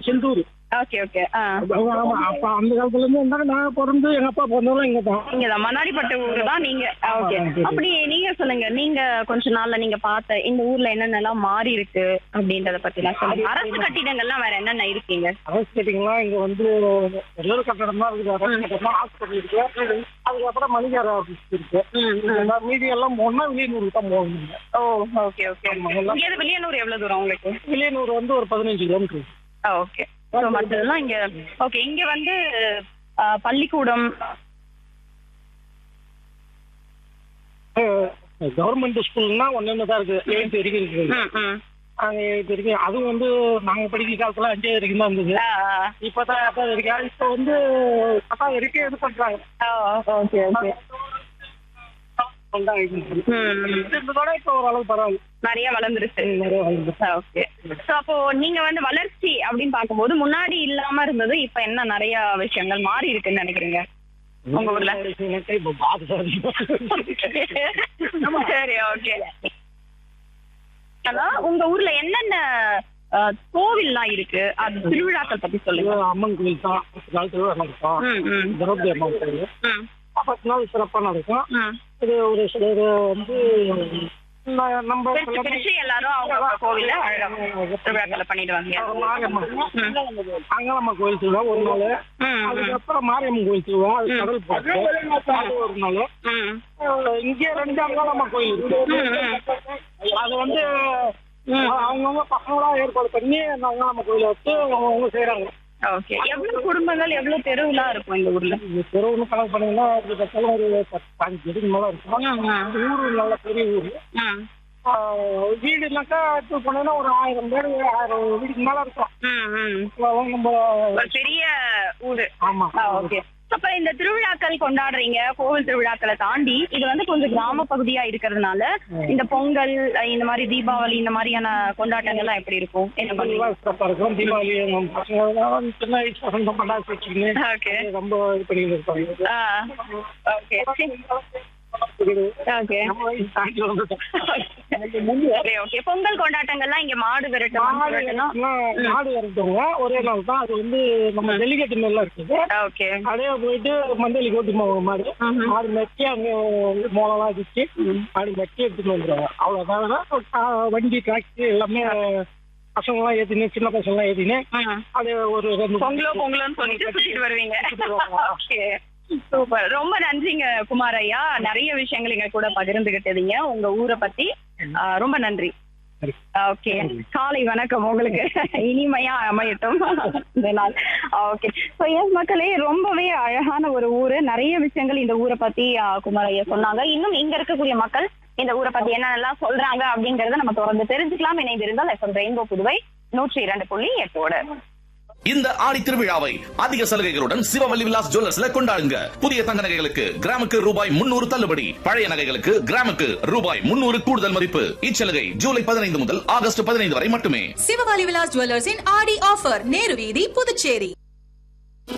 Senthur okay okay ஆ ஆமா அப்ப அந்த காலத்துல இருந்து இருந்தாங்க நான் பிறந்து எங்க அப்பா பிறந்தவங்க இங்க தான் நீங்க தான் மண்ணாடிப்பட்ட ஊர் தான் நீங்க ஓகே ஆ, சரி. அப்படி நீங்க சொல்லுங்க நீங்க கொஞ்ச நாள்ல நீங்க பார்த்த இந்த ஊர்ல என்னென்னலாம் மாறி இருக்கு அப்படின்றத பத்தி எல்லாம் சொல்லுங்க அரசு கட்டிடங்கள்லாம் வேற என்னென்ன இருக்கீங்க அரசு கேட்டீங்கன்னா இங்க வந்து எல்லோரும் கட்டடம் தான் இருக்குது அரசு கட்டடம் ஹாஸ்பிட்டல் இருக்கு அதுக்கப்புறம் மணிகார ஆஃபீஸ் இருக்கு இதெல்லாம் மீதி எல்லாம் ஒன்னா வில்லியனூருக்கு தான் போகணும் ஓ ஓகே ஓகே இங்க இருந்து வில்லியனூர் எவ்வளவு தூரம் உங்களுக்கு வில்லியனூர் வந்து ஒரு பதினஞ்சு கிலோமீட்டர் ஓகே ஸோ மற்றதெல்லாம் இங்க ஓகே இங்க வந்து ஆ, பள்ளிக்கூடம் கவர்மெண்ட் ஸ்கூல்னா ஒன்னு தான் இருக்கு எயித்து வரைக்கும் இருக்குது ம், ம். அங்க எயித்து வரைக்கும் அதுவும் வந்து நாங்க படிக்கிற காலத்துல அஞ்சாவது வரைக்கும் தான் இருந்தது ஆ, ஆ. இப்பதான் எட்டாவது வரைக்கும் இப்போ வந்து பத்தாவது வரைக்கும் இது பண்றாங்க ஓ, ஓகே ஓகே ம், ம். இருந்ததோட இப்போ ஓரளவு பரவாயில்ல நிறைய வளர்ந்துருச்சு நிறைய வளர்ந்துச்சு. ஓகே சோ அப்போ நீங்க வந்து வளர்ச்சி அப்படின்னு பார்க்கும்போது முன்னாடி இல்லாம இருந்தது இப்ப என்ன நிறைய விஷயங்கள் மாறி இருக்குன்னு நினைக்கிறீங்க உங்க ஊர்ல இப்போ பாதுகாப்பு சரி ஓகே ஆனா உங்க ஊர்ல என்னென்ன அஹ், கோவில்லாம் இருக்கு அது திருவிழாக்கள் பத்தி சொல்லுங்க அம்மன் கோயில் தான் பத்து நாள் திருவிழா நடக்கும் ம், ம், திரௌபதி அம்மன் கோயில் ம், பத்து நாள் சிறப்பா நடக்கும் ம். இது ஒரு சிலர் வந்து ந- நம்ம பிரிச்சு பிரிச்சு எல்லாரும் அவங்க அவங்க கோவில்ல அழகா திருவிழாக்களை பண்ணிடுவாங்க மாரியம்மன் அங்காளம்மா கோயில் திருவிழா ஒரு நாள் ம், ம், அதுக்கப்புறம் மாரியம்மன் கோயில் திருவிழா அது கடல் போட்டு அது ஒரு நாள் ம். அஹ் இங்க ரெண்டு அங்காளம்மா கோயில் இருக்கு அது வந்து அவங்கவுங்க பசங்களா ஏற்பாடு பண்ணி அந்த அங்காளம்மா கோயில வச்சு அவங்க செய்யறாங்க ஓகே எவ்வளவு குடும்பங்கள் எவ்வளவு தெருவுலாம் இருக்கும் இந்த ஊர்ல தெருவுன்னு கணக்கு பண்ணீங்கன்னா கிட்டத்தட்ட ஒரு பத்து பாஞ்சு வீடுக்கு மேல இருக்கும் ஊரு நல்ல பெரிய ஊரு ம், ஆஹ் வீடுனாக்கா எடுத்து போனீங்கன்னா ஒரு ஆயிரம் பேர் ஆயிரம் வீடுக்கு மேல இருக்கும் ம், ம். அவ்வளவு நம்ம ஒரு பெரிய ஊரு ஆமா ஓகே அப்ப இந்த திருவிழாக்கள் கொண்டாடுறீங்க கோவில் திருவிழாக்களை தாண்டி இது வந்து கொஞ்சம் கிராம பகுதியா இருக்கிறதுனால இந்த பொங்கல் அஹ் இந்த மாதிரி தீபாவளி இந்த மாதிரியான கொண்டாட்டங்கள்லாம் எப்படி இருக்கும் என்ன பண்ணுவீங்க எல்லாம் சிறப்பா இருக்கும் தீபாவளி நம்ம பசங்க எல்லாம் சின்ன வயசு பசங்க பண்டாசு வச்சுக்கின்னு ஓகே ரொம்ப இது பண்ணிட்டு இருப்பாங்க ஓகே ஓகே நம்ம வயசு தாண்டி வந்துட்டோம் ஓகே ஓகே பொங்கல் கொண்டாட்டங்கள்லாம் இங்க மாடு விரட்டு மாடு விரட்டணும் மாடு மாடு வரட்டவங்க ஒரே நாள் தான் அது வந்து நம்ம டெலிகேட் மேல இருக்குது ஓகே அப்படியே போயிட்டு மந்தலி ஓட்டி போவாங்க மாடு மாடு மெட்டி அங்க மோளம்லாம் அடிச்சு மாடு மெட்டி எடுத்துட்டு வந்துருவாங்க அவ்வளவுதான் வண்டி டிராக்டர் எல்லாமே பசங்க எல்லாம் ஏத்தினு சின்ன பசங்க எல்லாம் ஏத்தினு அது ஒரு ரெண்டு பொங்கலோ பொங்கலோன்னு சொல்லிட்டு சுத்திட்டு வருவீங்க ஓகே சூப்பர் ரொம்ப நன்றிங்க குமார் ஐயா நிறைய விஷயங்கள் எங்க கூட பகிர்ந்துகிட்டதீங்க உங்க ஊரை பத்தி ஆ, ரொம்ப நன்றி சரி. ஓகே காலை வணக்கம் உங்களுக்கு இனிமையா அமையட்டும் இந்த நாள் ஓகே ஸோ எஸ் மக்களே ரொம்பவே அழகான ஒரு ஊரு நிறைய விஷயங்கள் இந்த ஊரை பத்தி ஆ, குமார் ஐயா சொன்னாங்க இன்னும் இங்க இருக்கக்கூடிய மக்கள் இந்த ஊரை பத்தி என்னென்னலாம் சொல்றாங்க அப்படிங்கறத நம்ம தொடர்ந்து தெரிஞ்சுக்கலாம் இணைந்திருந்தால் எஃப்எம் ரெயின்போ புதுவை நூற்றி இரண்டு புள்ளி எட்டோட இந்த ஆடி திருவிழாவை அதிக சலுகைகளுடன் சிவவல்லி விலாஸ் ஜுவல்லர்ஸ்ல கொண்டாடுங்க புதிய தங்க நகைகளுக்கு கிராமுக்கு ரூபாய் முன்னூறு தள்ளுபடி பழைய நகைகளுக்கு கிராமுக்கு ரூபாய் முன்னூறு கூடுதல் மதிப்பு இச்சலுகை ஜூலை பதினைந்து முதல் ஆகஸ்ட் பதினைந்து வரை மட்டுமே சிவகாலி விலாஸ் ஜுவல்லர்ஸின் ஆடி ஆஃபர் நேரு வீதி புதுச்சேரி